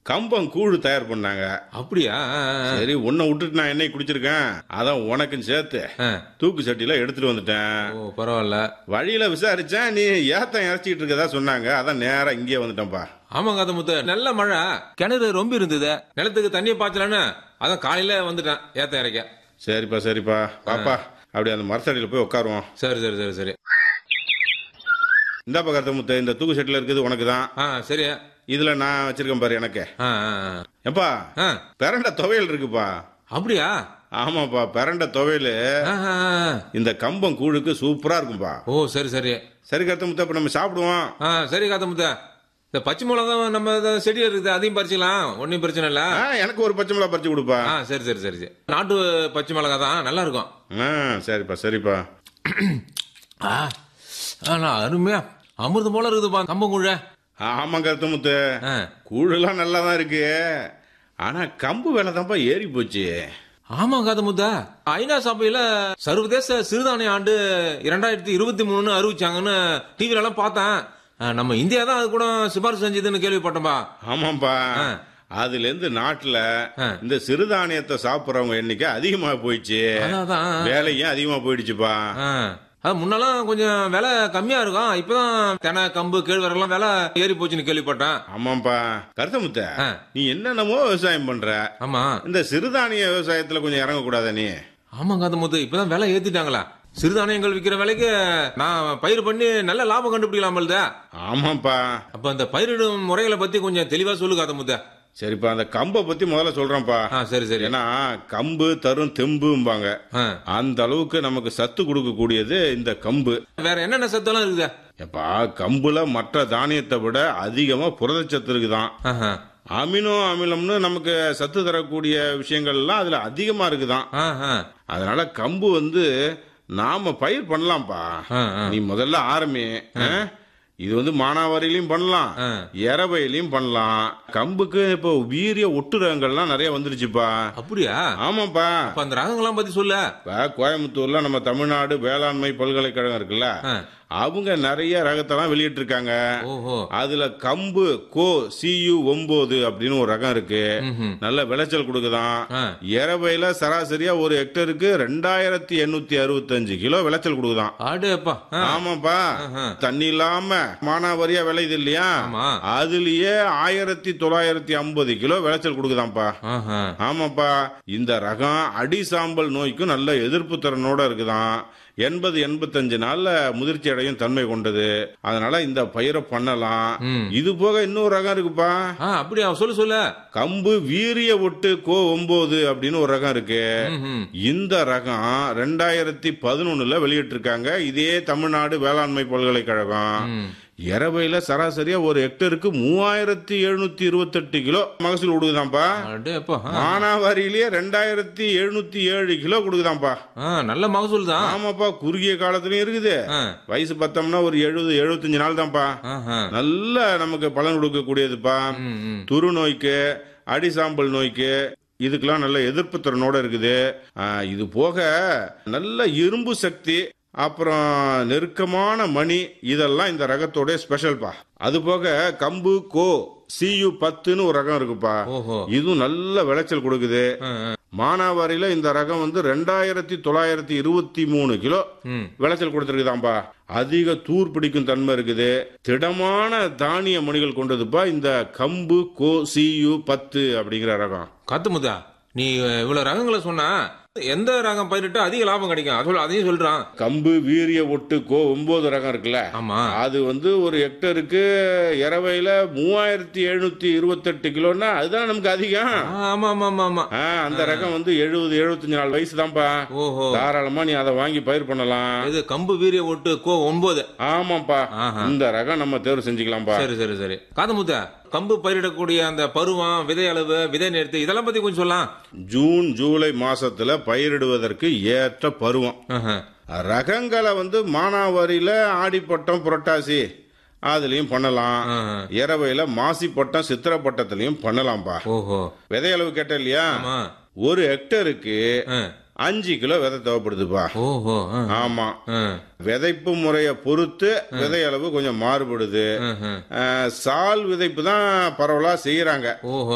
கம்பம் கூழு தயார் பண்ணாங்க அப்படியா ஆ, ஆ, சரி உன்னை விட்டுட்டு நான் என்னை குடிச்சிருக்கேன் அதான் உனக்கும் சேர்த்து ஆ. தூக்கு சட்டியில எடுத்துட்டு வந்துட்டேன் ஓ பரவாயில்ல வழியில விசாரிச்சேன் நீ ஏத்தம் இறச்சிட்டு இருக்கதா சொன்னாங்க அதான் நேரா இங்கே வந்துட்டேன்ப்பா ஆமா காத முத்து நல்ல மழை கிணறு ரொம்ப இருந்தது நிலத்துக்கு தண்ணியை பாய்ச்சலன்னு அதான் காலையில வந்துட்டேன் ஏத்த இறைக்க சரிப்பா சரிப்பா பாப்பா அப்படி அந்த மரத்தடியில போய் உட்காருவோம் சரி சரி சரி சரி இந்த பக்கத்து முத்த இந்த தூக்கு செட்டில் இருக்குது உனக்கு தான் ஆ சரி இதுல நான் வச்சிருக்கேன் பாரு எனக்கு ஆ ஆ, ஆ. எப்பா ஆ பிரண்ட துவையல் இருக்குப்பா அப்படியா ஆமாப்பா பிரண்ட துவையல் ஆ, ஆ, ஆ. இந்த கம்பம் கூழுக்கு சூப்பரா இருக்கும்பா ஓ சரி சரி சரி கருத்து முத்த இப்ப நம்ம சாப்பிடுவோம் ஆ சரி காத்த முத்த இந்த பச்சை மிளகா நம்ம இந்த செடி இருக்குது அதையும் பறிச்சுக்கலாம் ஒன்றும் பிரச்சனை இல்ல ஆ, எனக்கு ஒரு பச்சை மிளகா பறிச்சு கொடுப்பா ஆ சரி சரி சரி சரி நாட்டு பச்சை மிளகா தான் நல்லா இருக்கும் ஆ சரிப்பா சரிப்பா ஆ ஆ, நான் அருமையா அமிர்தம் போல இருக்குதுப்பா கம்பங்குழ ஆமா கருத்து முத்து ஆ கூழெல்லாம் நல்லா தான் இருக்கு ஆனா கம்பு விலை தான்ப்பா ஏறி போச்சு ஆமா காத முத்தா ஐநா சபையில சர்வதேச சிறுதானிய ஆண்டு இரண்டாயிரத்தி இருபத்தி மூணுன்னு அறிவிச்சாங்கன்னு டிவில எல்லாம் பார்த்தேன் ஆ, நம்ம இந்தியா தான் அது கூட சிபாரிசு செஞ்சதுன்னு கேள்விப்பட்டோம்பா ஆமாப்பா ஆ. அதுல இருந்து நாட்டுல ஆ. இந்த சிறுதானியத்தை சாப்பிடுறவங்க எண்ணிக்கை அதிகமா போயிடுச்சு அதான், அதான் வேலையும் அதிகமா போயிடுச்சுப்பா ஆ. அது முன்னெல்லாம் கொஞ்சம் விலை கம்மியா இருக்கும் இப்பதான் தெனை கம்பு கேழ்வரகுலாம் விலை ஏறி போச்சுன்னு கேள்விப்பட்டேன் ஆமாப்பா கருத்தமுத்த ஆ. நீ என்னென்னமோ விவசாயம் பண்ற ஆமா இந்த சிறுதானிய விவசாயத்துல கொஞ்சம் இறங்க கூடாதா நீ ஆமா காந்த முத்து இப்பதான் விலை ஏத்திட்டாங்களா சிறுதானியங்கள் விக்கிற விலைக்கு நான் பயிர் பண்ணி நல்ல லாபம் கண்டுபிடிக்கலாமல்தா ஆமாப்பா அப்ப அந்த பயிரிடும் முறைகளை பத்தி கொஞ்சம் தெளிவா சொல்லு காத முத்த சரிப்பா அந்த கம்பை பத்தி முதல்ல சொல்றேன்ப்பா ஆ சரி சரி ஏன்னா கம்பு தரும் தெம்பும்பாங்க ஆ. அந்த அளவுக்கு நமக்கு சத்து கொடுக்கக்கூடியது இந்த கம்பு வேற என்னென்ன சத்தெல்லாம் இருக்குதா எப்பா கம்புல மற்ற தானியத்தை விட அதிகமா புரதச்சத்து இருக்குதான் ஆஹா. அமினோ அமிலம்னு நமக்கு சத்து தரக்கூடிய விஷயங்கள்லாம் அதுல அதிகமா இருக்குதான் ஆஹா. அதனால கம்பு வந்து நாம பயிர் பண்ணலாம்ப்பா ஆ, ஆ. நீ முதல்ல ஆரம்பி ஆ? இது வந்து மானாவாரியிலையும் பண்ணலாம் ஆ. எரவையிலையும் பண்ணலாம் கம்புக்கு இப்போ வீரிய ஒட்டு ரகங்கள்லாம் நிறைய வந்துருச்சுப்பா அப்படியா ஆமாப்பா அப்ப அந்த ரகங்கள்லாம் பத்தி சொல்ல இப்ப கோயம்புத்தூர்ல நம்ம தமிழ்நாடு வேளாண்மை பல்கலைக்கழகம் இருக்குல்ல ஆ. அவங்க நிறைய ரகத்தெல்லாம் வெளியிட்டு இருக்காங்க ஓஹோ அதுல கம்பு கோ சியு ஒன்பது அப்படின்னு ஒரு ரகம் இருக்கு ம்ஹும். நல்ல விளைச்சல் கொடுக்குதான் ஆ. இரவையில சராசரியா ஒரு ஹெக்டருக்கு ரெண்டாயிரத்தி எண்ணூத்தி அறுபத்தஞ்சு கிலோ விளைச்சல் கொடுக்குதான் ஆடேப்பா ஆ. ஆமாப்பா ஆஹா. தண்ணி இல்லாம மானாவாரியா விளையுது இல்லையா ஆமா. அதுலயே ஆயிரத்தி தொள்ளாயிரத்தி ஐம்பது கிலோ விளைச்சல் கொடுக்குதாம்ப்பா ஆஹா. ஆமாப்பா இந்த ரகம் அடி சாம்பல் நோய்க்கும் நல்ல எதிர்ப்பு திறனோட இருக்குதாம் எண்பது எண்பத்தஞ்சு நாள்ல முதிர்ச்சி அடையும் தன்மை கொண்டது அதனால இந்த பயிரை பண்ணலாம் ம். இது போக இன்னொரு ரகம் இருக்குப்பா ஆ அப்படியா சொல்லு சொல்லு கம்பு வீரிய ஒட்டு கோ ஒன்பது அப்படின்னு ஒரு ரகம் இருக்கு ம்ஹும். இந்த ரகம் ரெண்டாயிரத்தி பதினொன்னுல வெளியிட்டிருக்காங்க இதே தமிழ்நாடு வேளாண்மை பல்கலைக்கழகம் ம். இரவையில சராசரியா ஒரு ஹெக்டருக்கு மூவாயிரத்தி எழுநூத்தி இருபத்தெட்டு கிலோ மகசூல் கொடுக்குதாம்ப்பா அடேப்பா ஆ. மானாவாரியிலேயே ரெண்டாயிரத்தி எழுநூத்தி ஏழு கிலோ கொடுக்குதாம்ப்பா ஆ, நல்ல மகசூல் தான் ஆமாப்பா குறுகிய காலத்துலயும் இருக்குது ஆ. வயசு பார்த்தோம்னா ஒரு எழுபது எழுபத்தஞ்சு நாள் தான்ப்பா ஆஹா. நல்ல நமக்கு பலன் கொடுக்கக்கூடியதுப்பா ம், ம். துரு நோய்க்கு அடிசாம்பல் நோய்க்கு இதுக்கெல்லாம் நல்ல எதிர்ப்பு திறனோட இருக்குது ஆ, இது போக நல்ல இரும்பு சக்தி அப்புறம் நெருக்கமான மணி இதெல்லாம் இந்த ரகத்தோட ஸ்பெஷல்பா அது போக கம்பு கோ சியு பத்துன்னு ஒரு ரகம் இருக்குப்பா ஓஹோ இதுவும் நல்ல விளைச்சல் கொடுக்குது ஆ, ஆ. மானாவாரியில இந்த ரகம் வந்து ரெண்டாயிரத்தி தொள்ளாயிரத்தி இருபத்தி மூணு கிலோ ம். விளைச்சல் கொடுத்துருக்குதாம்பா அதிக தூர் பிடிக்கும் தன்மை இருக்குது திடமான தானிய மணிகள் கொண்டதுப்பா இந்த கம்பு கோ சியு பத்து அப்படிங்கிற ரகம் காத்துமுதா நீ இவ்வளவு ரகங்களை சொன்னா எந்த ரகம் பயிரிட்டு அதிக லாபம் கிடைக்கும் அது சொல்ல அதையும் சொல்றான் கம்பு வீரிய ஒட்டு கோ ஒன்பது ரகம் இருக்குல்ல ஆமா அது வந்து ஒரு ஹெக்டருக்கு இரவையில மூவாயிரத்தி எழுநூத்தி இருபத்தெட்டு கிலோன்னா அதுதான் நமக்கு அதிகம் ஆ, ஆமா ஆமா ஆமா ஆமா ஆ, அந்த ரகம் வந்து எழுபது எழுபத்தஞ்சு நாலு வயசு தான்ப்பா ஓஹோ தாராளமா நீ அதை வாங்கி பயிர் பண்ணலாம் இது கம்பு வீரிய ஒட்டு கோ ஒன்பது ஆமாப்பா ஆஹா. இந்த ரகம் நம்ம தேர்வு செஞ்சுக்கலாம்ப்பா சரி சரி சரி காதமுத்த கம்பு பயிரிடக்கூடிய அந்த பருவம் விதை அளவு விதை நேர்த்து இதெல்லாம் பத்தி கொஞ்சம் சொல்லலாம் ஜூன் ஜூலை மாசத்துல பயிரிடுவதற்கு ஏற்ற பருவம் ஆஹா. ரகங்களை வந்து மானாவாரியில ஆடிப்பட்டம் புரட்டாசி அதுலயும் பண்ணலாம் ஆஹா. இரவையில மாசிப்பட்டம் சித்திரப்பட்டத்திலையும் பண்ணலாம்ப்பா ஓஹோ விதை அளவு கேட்ட இல்லையா ஆமா ஒரு ஹெக்டருக்கு ஆ. அஞ்சு கிலோ விதை தேவைப்படுதுப்பா ஓஹோ ஆ. ஆமா ஆ. விதைப்பு முறையை பொறுத்து விதை அளவு கொஞ்சம் மாறுபடுது ஆஹா. அஹ், சால் விதைப்பு தான் பரவலா செய்யறாங்க ஓஹோ